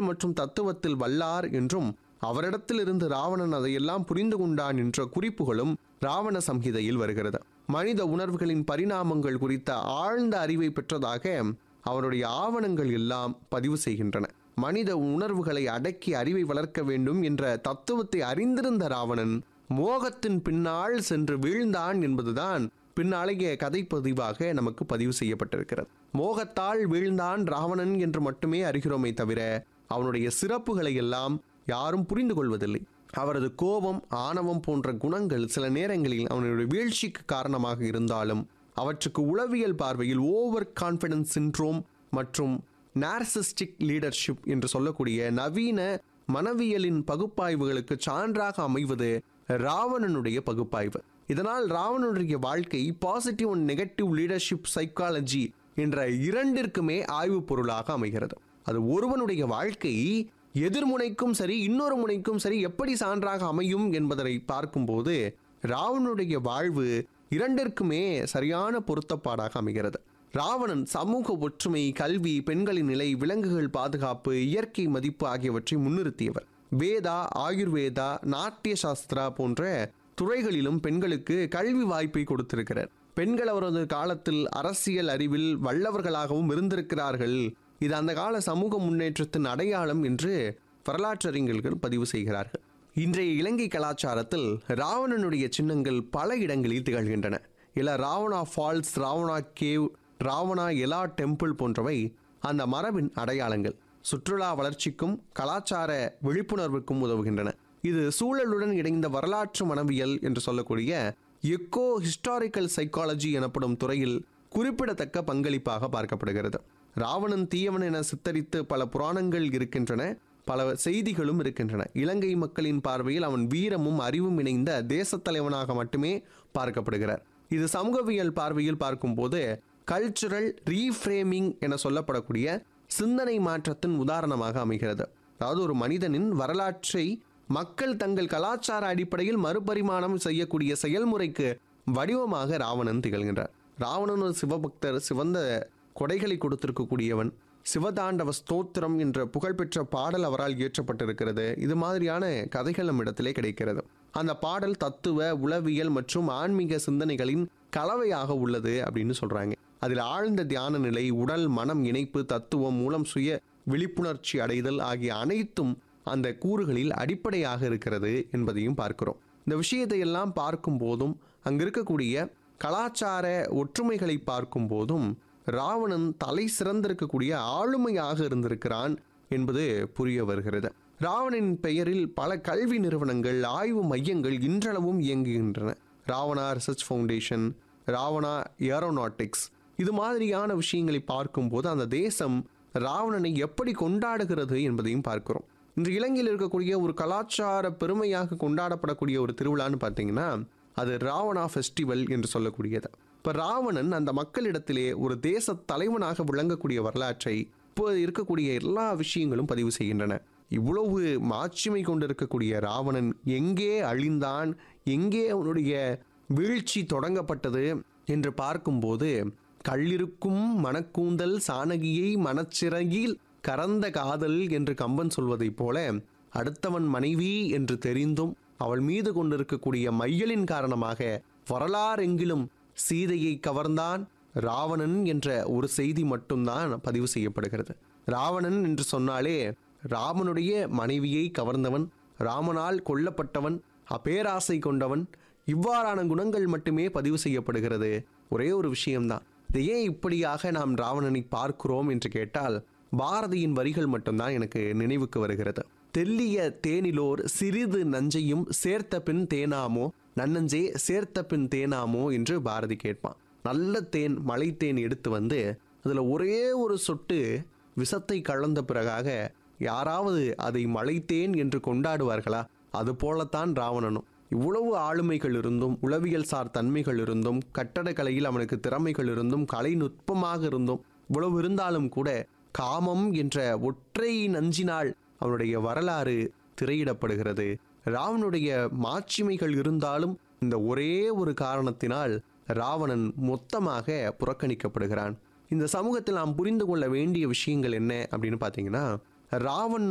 உளவியல் மற்றும் தத்துவத்தில் வல்லார் என்றும் அவரிடத்திலிருந்து ராவணன் அதையெல்லாம் புரிந்து கொண்டான் என்ற குறிப்புகளும் ராவண சம்ஹிதையில் வருகிறது மனித உணர்வுகளின் பரிணாமங்கள் குறித்த ஆழ்ந்த அறிவை பெற்றதாக அவருடைய ஆவணங்கள் எல்லாம் பதிவு செய்கின்றன மனித உணர்வுகளை அடக்கி அறிவை வளர்க்க வேண்டும் என்ற தத்துவத்தை அறிந்திருந்த ராவணன் மோகத்தின் பின்னால் சென்று வீழ்ந்தான் என்பதுதான் பின்னாளைய கதைப்பதிவாக நமக்கு பதிவு செய்யப்பட்டிருக்கிறது மோகத்தால் வீழ்ந்தான் ராவணன் என்று மட்டுமே அறிகிறோமே தவிர அவனுடைய சிறப்புகளை எல்லாம் யாரும் புரிந்து கொள்வதில்லை அவரது கோபம் ஆணவம் போன்ற குணங்கள் சில நேரங்களில் அவனுடைய வீழ்ச்சிக்கு காரணமாக இருந்தாலும் அவற்றுக்கு உளவியல் பார்வையில் ஓவர் கான்ஃபிடன்ஸ் சின்ட்ரோம் மற்றும் நார்சிஸ்டிக் லீடர்ஷிப் என்று சொல்லக்கூடிய நவீன மனவியலின் பகுப்பாய்வுகளுக்கு சான்றாக அமைவது ராவணனுடைய பகுப்பாய்வு இதனால் ராவணனுடைய வாழ்க்கை positive and negative leadership psychology என்ற இரண்டிற்குமே ஆய்வுப் பொருளாக அமைகிறது அது ஒருவனுடைய வாழ்க்கை எதிர்முனைக்கும் சரி இன்னொரு முனைக்கும் சரி எப்படி சான்றாக அமையும் என்பதனை பார்க்கும்போது ராவணனுடைய வாழ்வு இரண்டிற்குமே சரியான பொருத்தப்பாடாக அமைகிறது ராவணன் சமூக ஒற்றுமை கல்வி பெண்களின் நிலை விலங்குகள் பாதுகாப்பு இயற்கை மதிப்பு ஆகியவற்றை முன்னிறுத்தியவர் வேதா ஆயுர்வேதா நாட்டிய சாஸ்திரா போன்ற துறைகளிலும் பெண்களுக்கு கல்வி வாய்ப்பை கொடுத்திருக்கிறார் பெண்கள் அவரது காலத்தில் அரசியல் அறிவில் வல்லவர்களாகவும் இருந்திருக்கிறார்கள் இது அந்த கால சமூக முன்னேற்றத்தின் அடையாளம் என்று வரலாற்றறிஞர்கள் பதிவு செய்கிறார்கள் இன்றைய இலங்கை கலாச்சாரத்தில் ராவணனுடைய சின்னங்கள் பல இடங்களில் திகழ்கின்றன இல Ravana Falls Ravana Cave Ravana Ella Temple போன்றவை அந்த மரபின் அடையாளங்கள் சுற்றுலா வளர்ச்சிக்கும் கலாச்சார விழிப்புணர்வுக்கும் உதவுகின்றன இது சூழலுடன் இணைந்த வரலாற்று மனவியல் என்று சொல்லக்கூடிய எக்கோ ஹிஸ்டாரிக்கல் சைக்காலஜி எனப்படும் துறையில் குறிப்பிடத்தக்க பங்களிப்பாக பார்க்கப்படுகிறது ராவணன் தீயவன் என சித்தரித்து பல புராணங்கள் இருக்கின்றன பல செய்திகளும் இருக்கின்றன இலங்கை மக்களின் பார்வையில் அவன் வீரமும் அறிவும் இணைந்த தேசத் தலைவனாக மட்டுமே பார்க்கப்படுகிறார் இது சமூகவியல் பார்வையில் பார்க்கும்போது கல்ச்சுரல் ரீஃப்ரேமிங் என சொல்லப்படக்கூடிய சிந்தனை மாற்றத்தின் உதாரணமாக அமைகிறது அதாவது ஒரு மனிதனின் வரலாற்றை மக்கள் தங்கள் கலாச்சார அடிப்படையில் மறுபரிமாணம் செய்யக்கூடிய செயல்முறைக்கு வடிவமாக ராவணன் திகழ்கின்றார் ராவணன் ஒரு சிவபக்தர் சிவந்த கொடைகளை கொடுத்திருக்கக்கூடியவன் சிவதாண்டவ ஸ்தோத்திரம் என்ற புகழ்பெற்ற பாடல் அவரால் இயற்றப்பட்டிருக்கிறது இது மாதிரியான கதைகள் நம்மிடத்திலே கிடைக்கிறது அந்த பாடல் தத்துவ உளவியல் மற்றும் ஆன்மீக சிந்தனைகளின் கலவையாக உள்ளது அப்படின்னு சொல்றாங்க அதில் ஆழ்ந்த தியான நிலை உடல் மனம் இணைப்பு தத்துவம் மூலம் சுய விழிப்புணர்ச்சி அடைதல் ஆகிய அனைத்தும் அந்த கூறுகளில் அடிப்படையாக இருக்கிறது என்பதையும் பார்க்கிறோம் இந்த விஷயத்தை எல்லாம் பார்க்கும் போதும் அங்கு இருக்கக்கூடிய கலாச்சார ஒற்றுமைகளை பார்க்கும் போதும் ராவணன் தலை சிறந்திருக்கக்கூடிய ஆளுமையாக இருந்திருக்கிறான் என்பது புரிய வருகிறது ராவணனின் பெயரில் பல கல்வி நிறுவனங்கள் ஆய்வு மையங்கள் இன்றளவும் இயங்குகின்றன Ravana Research Foundation Ravana aeronautics இது மாதிரியான விஷயங்களை பார்க்கும்போது அந்த தேசம் ராவணனை எப்படி கொண்டாடுகிறது என்பதையும் பார்க்கிறோம் இன்று இலங்கையில் இருக்கக்கூடிய ஒரு கலாச்சார பெருமையாக கொண்டாடப்படக்கூடிய ஒரு திருவிழான்னு பார்த்தீங்கன்னா அது ராவணா ஃபெஸ்டிவல் என்று சொல்லக்கூடியது இப்போ ராவணன் அந்த மக்களிடத்திலே ஒரு தேச தலைவனாக விளங்கக்கூடிய வரலாற்றை இப்போ இருக்கக்கூடிய எல்லா விஷயங்களும் பதிவு செய்கின்றன இவ்வளவு மாட்சிமை கொண்டிருக்கக்கூடிய ராவணன் எங்கே அழிந்தான் எங்கே அவனுடைய வீழ்ச்சி தொடங்கப்பட்டது என்று பார்க்கும்போது கள்ளிருக்கும் மனக்கூந்தல் சானகியை மனச்சிறகில் கறந்த காதல் என்று கம்பன் சொல்வதைப் போல அடுத்தவன் மனைவி என்று தெரிந்தும் அவள் மீது கொண்டிருக்கக்கூடிய மையலின் காரணமாக வரலாறெங்கிலும் சீதையை கவர்ந்தான் ராவணன் என்ற ஒரு செய்தி மட்டும்தான் பதிவு செய்யப்படுகிறது ராவணன் என்று சொன்னாலே ராமனுடைய மனைவியை கவர்ந்தவன் ராமனால் கொல்லப்பட்டவன் அப்பேராசை கொண்டவன் இவ்வாறான குணங்கள் மட்டுமே பதிவு செய்யப்படுகிறது ஒரே ஒரு விஷயம்தான் இதை ஏன் இப்படியாக நாம் ராவணனை பார்க்கிறோம் என்று கேட்டால் பாரதியின் வரிகள் மட்டும்தான் எனக்கு நினைவுக்கு வருகிறது தெல்லிய தேனிலோர் சிறிது நஞ்சையும் சேர்த்த பின் தேனாமோ நன்னஞ்சே சேர்த்த பின் தேனாமோ என்று பாரதி கேட்பான் நல்ல தேன் மலை தேன் எடுத்து வந்து அதில் ஒரே ஒரு சொட்டு விஷத்தை கலந்த பிறகாக யாராவது அதை மலைத்தேன் என்று கொண்டாடுவார்களா அது போலத்தான் ராவணனும் இவ்வளவு ஆளுமைகள் இருந்தும் உளவியல் சார் தன்மைகள் இருந்தும் கட்டடக்கலையில் அவனுக்கு திறமைகள் இருந்தும் கலை நுட்பமாக இருந்தும் இவ்வளவு இருந்தாலும் கூட காமம் என்ற ஒற்றை நஞ்சினால் அவனுடைய வரலாறு திரையிடப்படுகிறது ராவனுடைய மாட்சிமைகள் இருந்தாலும் இந்த ஒரே ஒரு காரணத்தினால் ராவணன் மொத்தமாக புறக்கணிக்கப்படுகிறான் இந்த சமூகத்தில் நாம் புரிந்து கொள்ள வேண்டிய விஷயங்கள் என்ன அப்படின்னு பார்த்தீங்கன்னா ராவண்